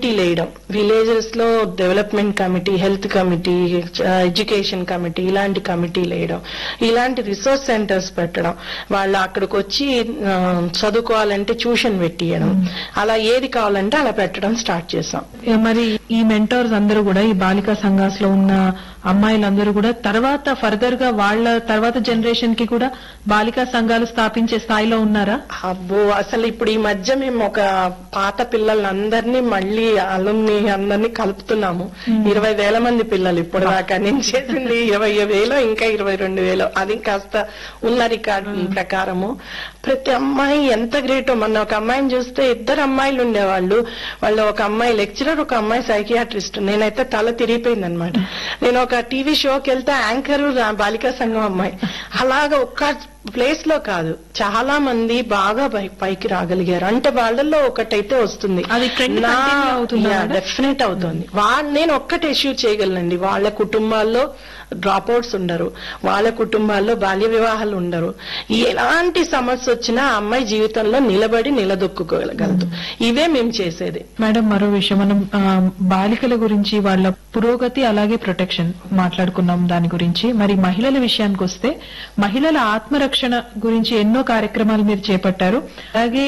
కమిటీలు వేయడం విలేజెస్ లో development committee health committee education committee ఇలాంటి కమిటీలు వేయడం ఇలాంటి రిసోర్స్ సెంటర్స్ పెట్టడం వాళ్ళు అక్కడికి వచ్చి ఆ, చదువుకోవాలంటే ట్యూషన్ పెట్టియడం అలా ఏది కావాలంటే అలా పెట్టడం స్టార్ట్ చేసాం ఏ మరి ఈ మెంటర్స్ అందరూ కూడా ఈ బాలికా సంఘాస్ లో ఉన్న అమ్మాయిలందరూ కూడా తర్వాత ఫర్దర్ గా వాళ్ళ తర్వాత జనరేషన్ కి కూడా బాలికా సంఘాలు స్థాపించే స్థాయిలో ఉన్నారా అబ్బో అసలు ఇప్పుడు ఈ మధ్య మేము ఒక పాత పిల్లలందరినీ మళ్ళీ అలుమ్ని అందరినీ కలుపుతున్నాము ఇరవై వేల మంది పిల్లలు ఇప్పుడు దాకా నేను చేసింది ఇరవై వేలో ఇంకా ఇరవై రెండు వేలు అది కాస్త ఉన్న రికార్డు ప్రకారము ప్రతి అమ్మాయి ఎంత గ్రేటో మొన్న ఒక అమ్మాయిని చూస్తే ఇద్దరు అమ్మాయిలు ఉండేవాళ్ళు వాళ్ళు ఒక అమ్మాయి లెక్చరర్ ఒక అమ్మాయి సైకియాట్రిస్ట్ నేనైతే తల తిరిగిపోయింది అనమాట నేను ఒక టీవీ షోకి వెళ్తే యాంకర్ బాలికా సంఘం అమ్మాయి అలాగా ఒక్క ప్లేస్ లో కాదు చాలా మంది బాగా పై- పైకి రాగలిగారు అంటే వాళ్ళల్లో ఒకటైతే వస్తుంది అది trend continue అవుతుందా మేడం? డెఫినెట్ అవుతుంది వాళ్ళ నేను ఒక్కటి ఇష్యూ చేయగలనండి వాళ్ళ కుటుంబాల్లో డ్రాప్ అవుట్స్ ఉండరు వాళ్ళ కుటుంబాల్లో బాల్య వివాహాలు ఉండరు ఎలాంటి సమస్య వచ్చినా ఆ అమ్మాయి జీవితంలో నిలబడి నిలదొక్కుకోగలగలదు ఇవే మేము చేసేది మేడం మరో విషయం మనం ఆ, బాలికల గురించి వాళ్ళ పురోగతి అలాగే ప్రొటెక్షన్ మాట్లాడుకున్నాం దాని గురించి మరి మహిళల విషయానికి వస్తే మహిళల ఆత్మరక్షణ గురించి ఎన్నో కార్యక్రమాలు మీరు చేపట్టారు అలాగే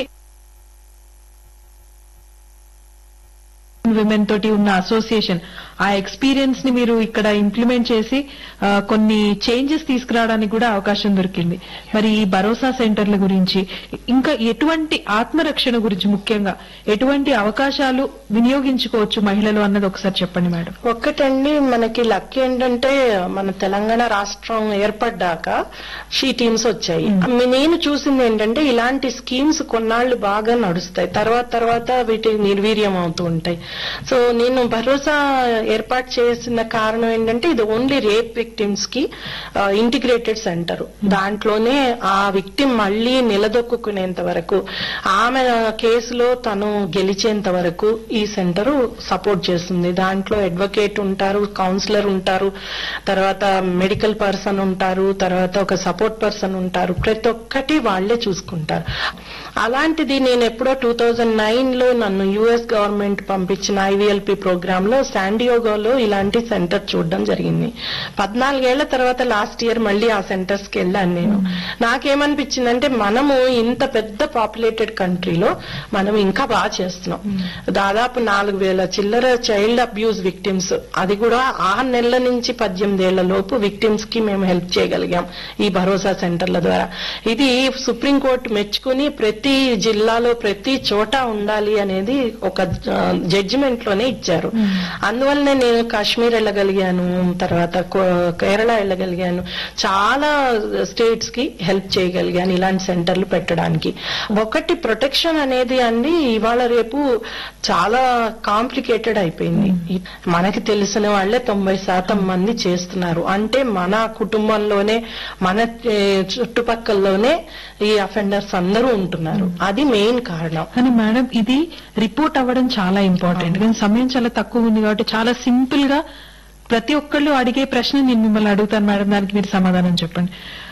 విమెన్ తోటి ఉన్న అసోసియేషన్ ఆ ఎక్స్పీరియన్స్ ని మీరు ఇక్కడ ఇంప్లిమెంట్ చేసి ఆ, కొన్ని చేంజెస్ తీసుకురావడానికి కూడా అవకాశం దొరికింది మరి ఈ భరోసా సెంటర్ల గురించి ఇంకా ఎటువంటి ఆత్మరక్షణ గురించి ముఖ్యంగా ఎటువంటి అవకాశాలు వినియోగించుకోవచ్చు మహిళలు అన్నది ఒకసారి చెప్పండి మేడం ఒక్కటండి మనకి లక్ ఏంటంటే మన తెలంగాణ రాష్ట్రం ఏర్పడ్డాక షీ టీమ్స్ వచ్చాయి మీ- నేను చూసింది ఏంటంటే ఇలాంటి స్కీమ్స్ కొన్నాళ్లు బాగా నడుస్తాయి తర్వాత తర్వాత వీటి నిర్వీర్యం అవుతూ ఉంటాయి సో నేను భరోసా ఏర్పాటు చేసిన కారణం ఏంటంటే ఇది ఓన్లీ రేప్ విక్టిమ్స్ కి ఇంటిగ్రేటెడ్ సెంటర్ దాంట్లోనే ఆ విక్టిమ్ మళ్ళీ నిలదొక్కునేంత వరకు ఆమె కేసులో తను గెలిచేంత వరకు ఈ సెంటర్ సపోర్ట్ చేస్తుంది దాంట్లో అడ్వకేట్ ఉంటారు కౌన్సిలర్ ఉంటారు తర్వాత మెడికల్ పర్సన్ ఉంటారు తర్వాత ఒక సపోర్ట్ పర్సన్ ఉంటారు ప్రతి ఒక్కటి వాళ్లే చూసుకుంటారు అలాంటిది నేను ఎప్పుడో టూ థౌజండ్ నైన్ లో నన్ను యుఎస్ గవర్నమెంట్ పంపించిన ఐవీఎల్పి ప్రోగ్రామ్ లో శాండియోగోలో ఇలాంటి సెంటర్ చూడడం జరిగింది పద్నాలుగేళ్ల తర్వాత లాస్ట్ ఇయర్ మళ్ళీ ఆ సెంటర్స్ కి వెళ్ళాను నేను నాకేమనిపించిందంటే మనము ఇంత పెద్ద పాపులేటెడ్ కంట్రీలో మనం ఇంకా బాగా చేస్తున్నాం దాదాపు నాలుగు వేల చిల్లర చైల్డ్ అబ్యూస్ విక్టిమ్స్ అది కూడా ఆరు నెలల నుంచి పద్దెనిమిది ఏళ్ల లోపు విక్టిమ్స్ కి మేము హెల్ప్ చేయగలిగాం ఈ భరోసా సెంటర్ల ద్వారా ఇది సుప్రీంకోర్టు మెచ్చుకుని ప్రతి జిల్లాలో ప్రతి చోట ఉండాలి అనేది ఒక జడ్జిమెంట్ లోనే ఇచ్చారు అందువల్లనే నేను కాశ్మీర్ వెళ్ళగలిగాను తర్వాత కో- కేరళ వెళ్ళగలిగాను చాలా స్టేట్స్ కి హెల్ప్ చేయగలిగాను ఇలాంటి సెంటర్లు పెట్టడానికి ఒకటి ప్రొటెక్షన్ అనేది అండి ఇవాళ రేపు చాలా కాంప్లికేటెడ్ అయిపోయింది ఈ- మనకి తెలిసిన వాళ్ళే తొంభై శాతం మంది చేస్తున్నారు అంటే మన కుటుంబంలోనే మన ఏ, చుట్టుపక్కలలోనే ఈ అఫెండర్స్ అందరూ ఉంటున్నారు అది మెయిన్ కారణం కానీ మేడం ఇది రిపోర్ట్ అవ్వడం చాలా ఇంపార్టెంట్ కానీ సమయం చాలా తక్కువ ఉంది కాబట్టి చాలా సింపుల్ గా ప్రతి ఒక్కళ్ళు అడిగే ప్రశ్న నేను మిమ్మల్ని అడుగుతాను మేడం దానికి మీరు సమాధానం చెప్పండి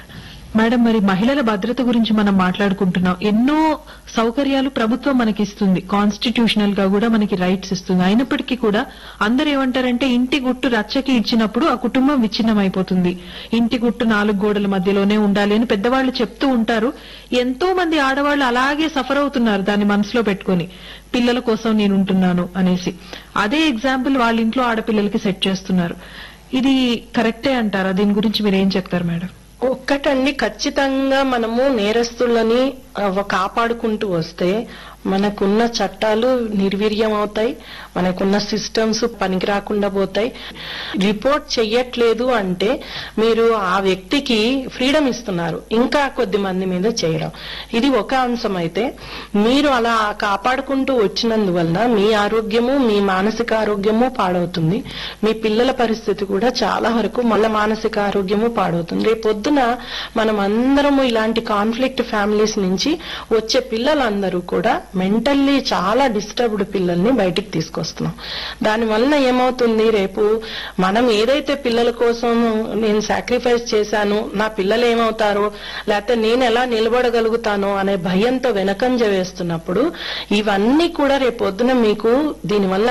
మేడం మరి మహిళల భద్రత గురించి మనం మాట్లాడుకుంటున్నాం ఎన్నో సౌకర్యాలు ప్రభుత్వం మనకి ఇస్తుంది కాన్స్టిట్యూషనల్ గా కూడా మనకి రైట్స్ ఇస్తుంది అయినప్పటికీ కూడా అందరు ఏమంటారంటే ఇంటి గుట్టు రచ్చకి ఇచ్చినప్పుడు ఆ కుటుంబం విచ్ఛిన్నం అయిపోతుంది ఇంటి గుట్టు నాలుగు గోడల మధ్యలోనే ఉండాలి అని పెద్దవాళ్ళు చెప్తూ ఉంటారు ఎంతో మంది ఆడవాళ్ళు అలాగే సఫర్ అవుతున్నారు దాన్ని మనసులో పెట్టుకొని పిల్లల కోసం నేను ఉంటున్నాను అనేసి అదే ఎగ్జాంపుల్ వాళ్ళ ఇంట్లో ఆడపిల్లలకి సెట్ చేస్తున్నారు ఇది కరెక్టే అంటారా దీని గురించి మీరు ఏం చెప్తారు మేడం ఒక్కటండి ఖచ్చితంగా మనము నేరస్తులని ఆ, కాపాడుకుంటూ వస్తే మనకున్న చట్టాలు నిర్వీర్యం అవుతాయి మనకున్న సిస్టమ్స్ పనికి రాకుండా పోతాయి రిపోర్ట్ చెయ్యట్లేదు అంటే మీరు ఆ వ్యక్తికి ఫ్రీడమ్ ఇస్తున్నారు ఇంకా కొద్ది మంది మీద చేయడం ఇది ఒక అంశం అయితే మీరు అలా కాపాడుకుంటూ వచ్చినందువలన మీ ఆరోగ్యము మీ మానసిక ఆరోగ్యము పాడవుతుంది మీ పిల్లల పరిస్థితి కూడా చాలా వరకు మళ్ళీ మానసిక ఆరోగ్యము పాడవుతుంది రేపు పొద్దున మనం అందరము ఇలాంటి కాన్ఫ్లిక్ట్ ఫ్యామిలీస్ నుంచి వచ్చే పిల్లలందరూ కూడా మెంటల్లీ చాలా డిస్టర్బ్డ్ పిల్లల్ని బయటికి తీసుకొస్తున్నాం దాని వలన ఏమవుతుంది రేపు మనం ఏదైతే పిల్లల కోసం నేను సాక్రిఫైస్ చేశాను నా పిల్లలు ఏమవుతారో లేకపోతే నేను ఎలా నిలబడగలుగుతానో అనే భయంతో వెనకంజ వేస్తున్నప్పుడు ఇవన్నీ కూడా రేపు పొద్దున మీకు దీనివల్ల